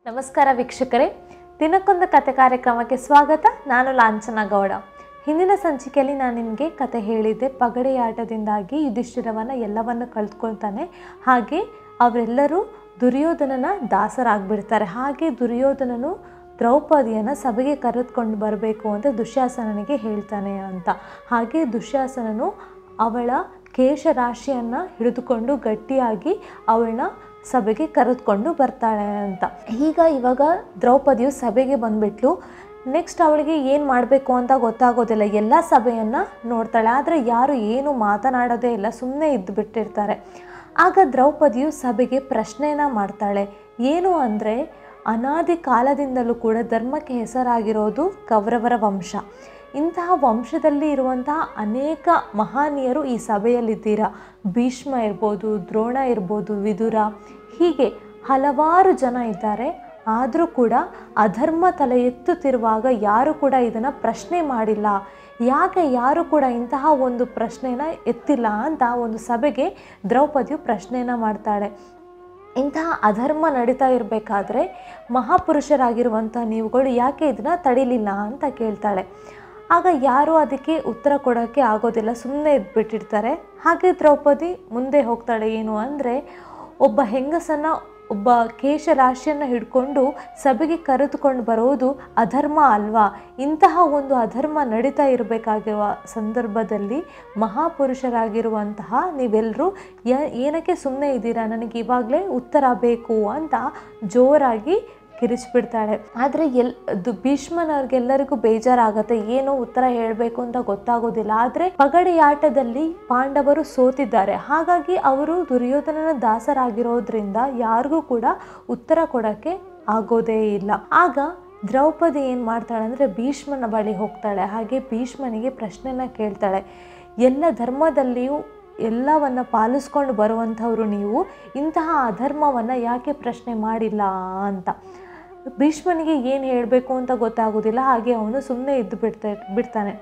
ನಮಸ್ಕಾರ ವೀಕ್ಷಕರೇ ದಿನಕ್ಕೊಂದು ಕತೆ ಕಾರ್ಯಕ್ರಮಕ್ಕೆ ಸ್ವಾಗತ ನಾನು ಲಾಂಛನ ಗೌಡ ಹಿಂದಿನ ಸಂಚಿಕೆಯಲ್ಲಿ ನಾನು ನಿಮಗೆ ಕತೆ ಹೇಳಿದ್ದೆ ಪಗಡೆ ಆಟದಿಂದಾಗಿ ಯುಧಿಷ್ಠಿರವನ್ನ ಎಲ್ಲವನ್ನು ಕಳೆದುಕೊಳ್ತಾನೆ ಹಾಗೆ ಅವರೆಲ್ಲರೂ ದುರ್ಯೋಧನನ ದಾಸರಾಗ್ಬಿಡ್ತಾರೆ ಹಾಗೆ ದುರ್ಯೋಧನನು ದ್ರೌಪದಿಯನ್ನು ಸಭೆಗೆ ಕರೆದುಕೊಂಡು ಬರಬೇಕು ಅಂತ ದುಶ್ಯಾಸನನಿಗೆ ಹೇಳ್ತಾನೆ ಅಂತ ಹಾಗೆ ದುಶ್ಯಾಸನನು ಅವಳ ಕೇಶರಾಶಿಯನ್ನು ಹಿಡಿದುಕೊಂಡು ಗಟ್ಟಿಯಾಗಿ ಅವಳನ್ನ ಸಭೆಗೆ ಕರೆದುಕೊಂಡು ಬರ್ತಾಳೆ ಅಂತ ಈಗ ಇವಾಗ ದ್ರೌಪದಿಯು ಸಭೆಗೆ ಬಂದ್ಬಿಟ್ಲು ನೆಕ್ಸ್ಟ್ ಅವಳಿಗೆ ಏನು ಮಾಡಬೇಕು ಅಂತ ಗೊತ್ತಾಗೋದಿಲ್ಲ ಎಲ್ಲ ಸಭೆಯನ್ನು ನೋಡ್ತಾಳೆ ಆದರೆ ಯಾರು ಏನು ಮಾತನಾಡೋದೇ ಇಲ್ಲ ಸುಮ್ಮನೆ ಇದ್ದು ಬಿಟ್ಟಿರ್ತಾರೆ ಆಗ ದ್ರೌಪದಿಯು ಸಭೆಗೆ ಪ್ರಶ್ನೆನ ಮಾಡ್ತಾಳೆ ಏನು ಅಂದರೆ ಅನಾದಿ ಕಾಲದಿಂದಲೂ ಕೂಡ ಧರ್ಮಕ್ಕೆ ಹೆಸರಾಗಿರೋದು ಕೌರವರ ವಂಶ ಇಂತಹ ವಂಶದಲ್ಲಿ ಇರುವಂತಹ ಅನೇಕ ಮಹಾನೀಯರು ಈ ಸಭೆಯಲ್ಲಿದ್ದೀರಾ ಭೀಷ್ಮ ಇರ್ಬೋದು ದ್ರೋಣ ಇರ್ಬೋದು ವಿದುರ ಹೀಗೆ ಹಲವಾರು ಜನ ಇದ್ದಾರೆ ಆದರೂ ಕೂಡ ಅಧರ್ಮ ತಲೆ ಎತ್ತುತ್ತಿರುವಾಗ ಯಾರು ಕೂಡ ಇದನ್ನು ಪ್ರಶ್ನೆ ಮಾಡಿಲ್ಲ ಯಾಕೆ ಯಾರು ಕೂಡ ಇಂತಹ ಒಂದು ಪ್ರಶ್ನೆನ ಎತ್ತಿಲ್ಲ ಅಂತ ಒಂದು ಸಭೆಗೆ ದ್ರೌಪದಿಯು ಪ್ರಶ್ನೆನ ಮಾಡ್ತಾಳೆ ಇಂತಹ ಅಧರ್ಮ ನಡೀತಾ ಇರಬೇಕಾದ್ರೆ ಮಹಾಪುರುಷರಾಗಿರುವಂಥ ನೀವುಗಳು ಯಾಕೆ ಇದನ್ನು ತಡಿಲಿಲ್ಲ ಅಂತ ಕೇಳ್ತಾಳೆ ಆಗ ಯಾರೂ ಅದಕ್ಕೆ ಉತ್ತರ ಕೊಡೋಕ್ಕೆ ಆಗೋದಿಲ್ಲ ಸುಮ್ಮನೆ ಇದ್ಬಿಟ್ಟಿರ್ತಾರೆ ಹಾಗೆ ದ್ರೌಪದಿ ಮುಂದೆ ಹೋಗ್ತಾಳೆ ಏನು ಅಂದರೆ ಒಬ್ಬ ಹೆಂಗಸನ್ನು ಒಬ್ಬ ಕೇಶರಾಶಿಯನ್ನು ಹಿಡ್ಕೊಂಡು ಸಭೆಗೆ ಕರೆದುಕೊಂಡು ಬರೋದು ಅಧರ್ಮ ಅಲ್ವಾ ಇಂತಹ ಒಂದು ಅಧರ್ಮ ನಡೀತಾ ಇರಬೇಕಾಗಿರುವ ಸಂದರ್ಭದಲ್ಲಿ ಮಹಾಪುರುಷರಾಗಿರುವಂತಹ ನೀವೆಲ್ಲರೂ ಯ ಏನಕ್ಕೆ ಸುಮ್ಮನೆ ಇದ್ದೀರಾ ನನಗೆ ಇವಾಗಲೇ ಉತ್ತರ ಬೇಕು ಅಂತ ಜೋರಾಗಿ ಕಿರಿಚ್ಬಿಡ್ತಾಳೆ ಆದರೆ ಎಲ್ ಅದು ಭೀಷ್ಮನವ್ರಿಗೆಲ್ಲರಿಗೂ ಬೇಜಾರಾಗತ್ತೆ ಏನು ಉತ್ತರ ಹೇಳಬೇಕು ಅಂತ ಗೊತ್ತಾಗೋದಿಲ್ಲ ಆದರೆ ಪಗಡಿ ಆಟದಲ್ಲಿ ಪಾಂಡವರು ಸೋತಿದ್ದಾರೆ ಹಾಗಾಗಿ ಅವರು ದುರ್ಯೋಧನನ ದಾಸರಾಗಿರೋದ್ರಿಂದ ಯಾರಿಗೂ ಕೂಡ ಉತ್ತರ ಕೊಡೋಕ್ಕೆ ಆಗೋದೇ ಇಲ್ಲ ಆಗ ದ್ರೌಪದಿ ಏನು ಮಾಡ್ತಾಳೆ ಅಂದರೆ ಭೀಷ್ಮನ ಬಳಿ ಹೋಗ್ತಾಳೆ ಹಾಗೆ ಭೀಷ್ಮನಿಗೆ ಪ್ರಶ್ನೆನ ಕೇಳ್ತಾಳೆ ಎಲ್ಲ ಧರ್ಮದಲ್ಲಿಯೂ ಎಲ್ಲವನ್ನು ಪಾಲಿಸ್ಕೊಂಡು ಬರುವಂಥವ್ರು ನೀವು ಇಂತಹ ಅಧರ್ಮವನ್ನು ಯಾಕೆ ಪ್ರಶ್ನೆ ಮಾಡಿಲ್ಲ ಅಂತ ಭೀಷ್ಮನಿಗೆ ಏನು ಹೇಳಬೇಕು ಅಂತ ಗೊತ್ತಾಗೋದಿಲ್ಲ ಹಾಗೆ ಅವನು ಸುಮ್ಮನೆ ಇದ್ದು ಬಿಡ್ತಾ ಬಿಡ್ತಾನೆ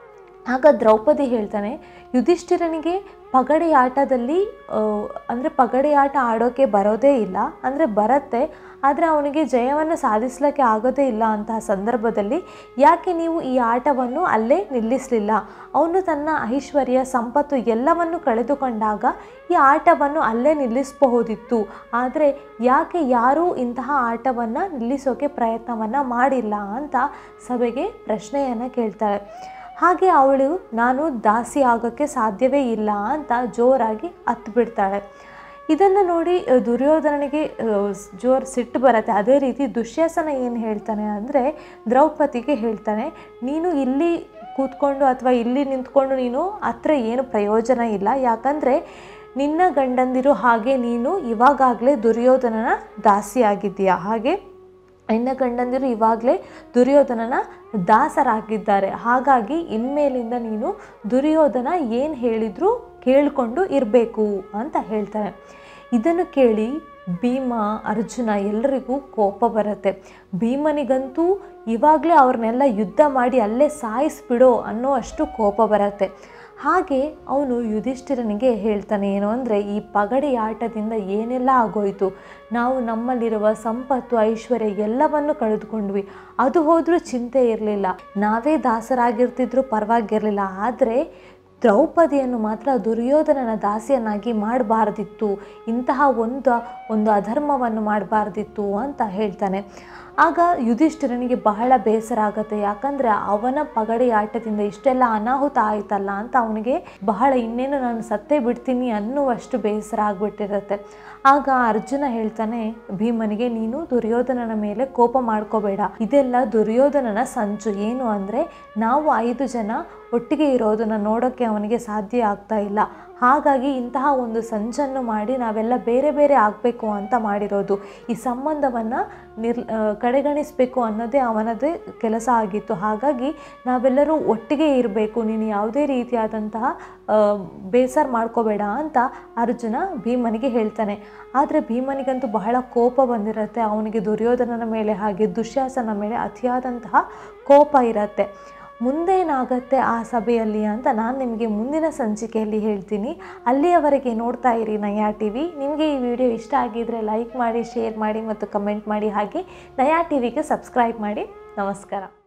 ಆಗ ದ್ರೌಪದಿ ಹೇಳ್ತಾನೆ ಯುಧಿಷ್ಠಿರನಿಗೆ ಪಗಡೆ ಆಟದಲ್ಲಿ ಅಂದರೆ ಪಗಡೆ ಆಟ ಆಡೋಕ್ಕೆ ಬರೋದೇ ಇಲ್ಲ ಅಂದರೆ ಬರುತ್ತೆ ಆದರೆ ಅವನಿಗೆ ಜಯವನ್ನು ಸಾಧಿಸಲಿಕ್ಕೆ ಆಗೋದೇ ಇಲ್ಲ ಅಂತಹ ಸಂದರ್ಭದಲ್ಲಿ ಯಾಕೆ ನೀವು ಈ ಆಟವನ್ನು ಅಲ್ಲೇ ನಿಲ್ಲಿಸಲಿಲ್ಲ ಅವನು ತನ್ನ ಐಶ್ವರ್ಯ ಸಂಪತ್ತು ಎಲ್ಲವನ್ನು ಕಳೆದುಕೊಂಡಾಗ ಈ ಆಟವನ್ನು ಅಲ್ಲೇ ನಿಲ್ಲಿಸಬಹುದಿತ್ತು ಆದರೆ ಯಾಕೆ ಯಾರೂ ಇಂತಹ ಆಟವನ್ನು ನಿಲ್ಲಿಸೋಕೆ ಪ್ರಯತ್ನವನ್ನು ಮಾಡಿಲ್ಲ ಅಂತ ಸಭೆಗೆ ಪ್ರಶ್ನೆಯನ್ನು ಕೇಳ್ತಾಳೆ ಹಾಗೆ ಅವಳು ನಾನು ದಾಸಿ ಆಗೋಕ್ಕೆ ಸಾಧ್ಯವೇ ಇಲ್ಲ ಅಂತ ಜೋರಾಗಿ ಹತ್ತು ಬಿಡ್ತಾಳೆ ಇದನ್ನು ನೋಡಿ ದುರ್ಯೋಧನನಿಗೆ ಜೋರು ಸಿಟ್ಟು ಬರುತ್ತೆ ಅದೇ ರೀತಿ ದುಶ್ಯಾಸನ ಏನು ಹೇಳ್ತಾನೆ ಅಂದರೆ ದ್ರೌಪದಿಗೆ ಹೇಳ್ತಾನೆ ನೀನು ಇಲ್ಲಿ ಕೂತ್ಕೊಂಡು ಅಥವಾ ಇಲ್ಲಿ ನಿಂತ್ಕೊಂಡು ನೀನು ಹತ್ರ ಏನು ಪ್ರಯೋಜನ ಇಲ್ಲ ಯಾಕಂದರೆ ನಿನ್ನ ಗಂಡಂದಿರು ಹಾಗೆ ನೀನು ಇವಾಗಲೇ ದುರ್ಯೋಧನನ ದಾಸಿಯಾಗಿದ್ದೀಯಾ ಹಾಗೆ ನಿನ್ನ ಗಂಡಂದಿರು ಇವಾಗಲೇ ದುರ್ಯೋಧನನ ದಾಸರಾಗಿದ್ದಾರೆ ಹಾಗಾಗಿ ಇನ್ಮೇಲಿಂದ ನೀನು ದುರ್ಯೋಧನ ಏನು ಹೇಳಿದರೂ ಕೇಳಿಕೊಂಡು ಇರಬೇಕು ಅಂತ ಹೇಳ್ತಾನೆ ಇದನ್ನು ಕೇಳಿ ಭೀಮ ಅರ್ಜುನ ಎಲ್ಲರಿಗೂ ಕೋಪ ಬರುತ್ತೆ ಭೀಮನಿಗಂತೂ ಇವಾಗಲೇ ಅವ್ರನ್ನೆಲ್ಲ ಯುದ್ಧ ಮಾಡಿ ಅಲ್ಲೇ ಸಾಯಿಸ್ಬಿಡೋ ಅನ್ನೋ ಅಷ್ಟು ಕೋಪ ಬರುತ್ತೆ ಹಾಗೆ ಅವನು ಯುಧಿಷ್ಠಿರನಿಗೆ ಹೇಳ್ತಾನೆ ಏನು ಅಂದರೆ ಈ ಪಗಡಿ ಆಟದಿಂದ ಏನೆಲ್ಲ ಆಗೋಯಿತು ನಾವು ನಮ್ಮಲ್ಲಿರುವ ಸಂಪತ್ತು ಐಶ್ವರ್ಯ ಎಲ್ಲವನ್ನು ಕಳೆದುಕೊಂಡ್ವಿ ಅದು ಹೋದರೂ ಚಿಂತೆ ಇರಲಿಲ್ಲ ನಾವೇ ದಾಸರಾಗಿರ್ತಿದ್ರು ಪರವಾಗಿರಲಿಲ್ಲ ಆದರೆ ದ್ರೌಪದಿಯನ್ನು ಮಾತ್ರ ದುರ್ಯೋಧನನ ದಾಸಿಯನ್ನಾಗಿ ಮಾಡಬಾರ್ದಿತ್ತು ಇಂತಹ ಒಂದು ಒಂದು ಅಧರ್ಮವನ್ನು ಮಾಡಬಾರ್ದಿತ್ತು ಅಂತ ಹೇಳ್ತಾನೆ ಆಗ ಯುಧಿಷ್ಠಿರನಿಗೆ ಬಹಳ ಬೇಸರ ಆಗುತ್ತೆ ಯಾಕಂದರೆ ಅವನ ಪಗಡಿ ಆಟದಿಂದ ಇಷ್ಟೆಲ್ಲ ಅನಾಹುತ ಆಯ್ತಲ್ಲ ಅಂತ ಅವನಿಗೆ ಬಹಳ ಇನ್ನೇನು ನಾನು ಸತ್ತೇ ಬಿಡ್ತೀನಿ ಅನ್ನುವಷ್ಟು ಬೇಸರ ಆಗಿಬಿಟ್ಟಿರುತ್ತೆ ಆಗ ಅರ್ಜುನ ಹೇಳ್ತಾನೆ ಭೀಮನಿಗೆ ನೀನು ದುರ್ಯೋಧನನ ಮೇಲೆ ಕೋಪ ಮಾಡ್ಕೋಬೇಡ ಇದೆಲ್ಲ ದುರ್ಯೋಧನನ ಸಂಚು ಏನು ಅಂದರೆ ನಾವು ಐದು ಜನ ಒಟ್ಟಿಗೆ ಇರೋದನ್ನು ನೋಡೋಕ್ಕೆ ಅವನಿಗೆ ಸಾಧ್ಯ ಆಗ್ತಾ ಇಲ್ಲ ಹಾಗಾಗಿ ಇಂತಹ ಒಂದು ಸಂಚನ್ನು ಮಾಡಿ ನಾವೆಲ್ಲ ಬೇರೆ ಬೇರೆ ಆಗಬೇಕು ಅಂತ ಮಾಡಿರೋದು ಈ ಸಂಬಂಧವನ್ನು ನಿರ್ ಕಡೆಗಣಿಸಬೇಕು ಅನ್ನೋದೇ ಅವನದೇ ಕೆಲಸ ಆಗಿತ್ತು ಹಾಗಾಗಿ ನಾವೆಲ್ಲರೂ ಒಟ್ಟಿಗೆ ಇರಬೇಕು ನೀನು ಯಾವುದೇ ರೀತಿಯಾದಂತಹ ಬೇಸರ ಮಾಡ್ಕೋಬೇಡ ಅಂತ ಅರ್ಜುನ ಭೀಮನಿಗೆ ಹೇಳ್ತಾನೆ ಆದರೆ ಭೀಮನಿಗಂತೂ ಬಹಳ ಕೋಪ ಬಂದಿರುತ್ತೆ ಅವನಿಗೆ ದುರ್ಯೋಧನನ ಮೇಲೆ ಹಾಗೆ ದುಶ್ಯಾಸನ ಮೇಲೆ ಅತಿಯಾದಂತಹ ಕೋಪ ಇರುತ್ತೆ ಮುಂದೇನಾಗತ್ತೆ ಆ ಸಭೆಯಲ್ಲಿ ಅಂತ ನಾನು ನಿಮಗೆ ಮುಂದಿನ ಸಂಚಿಕೆಯಲ್ಲಿ ಹೇಳ್ತೀನಿ ಅಲ್ಲಿಯವರೆಗೆ ನೋಡ್ತಾ ಇರಿ ನಯಾ ಟಿ ವಿ ನಿಮಗೆ ಈ ವಿಡಿಯೋ ಇಷ್ಟ ಆಗಿದ್ದರೆ ಲೈಕ್ ಮಾಡಿ ಶೇರ್ ಮಾಡಿ ಮತ್ತು ಕಮೆಂಟ್ ಮಾಡಿ ಹಾಗೆ ನಯಾ ಟಿ ವಿಗೆ ಸಬ್ಸ್ಕ್ರೈಬ್ ಮಾಡಿ ನಮಸ್ಕಾರ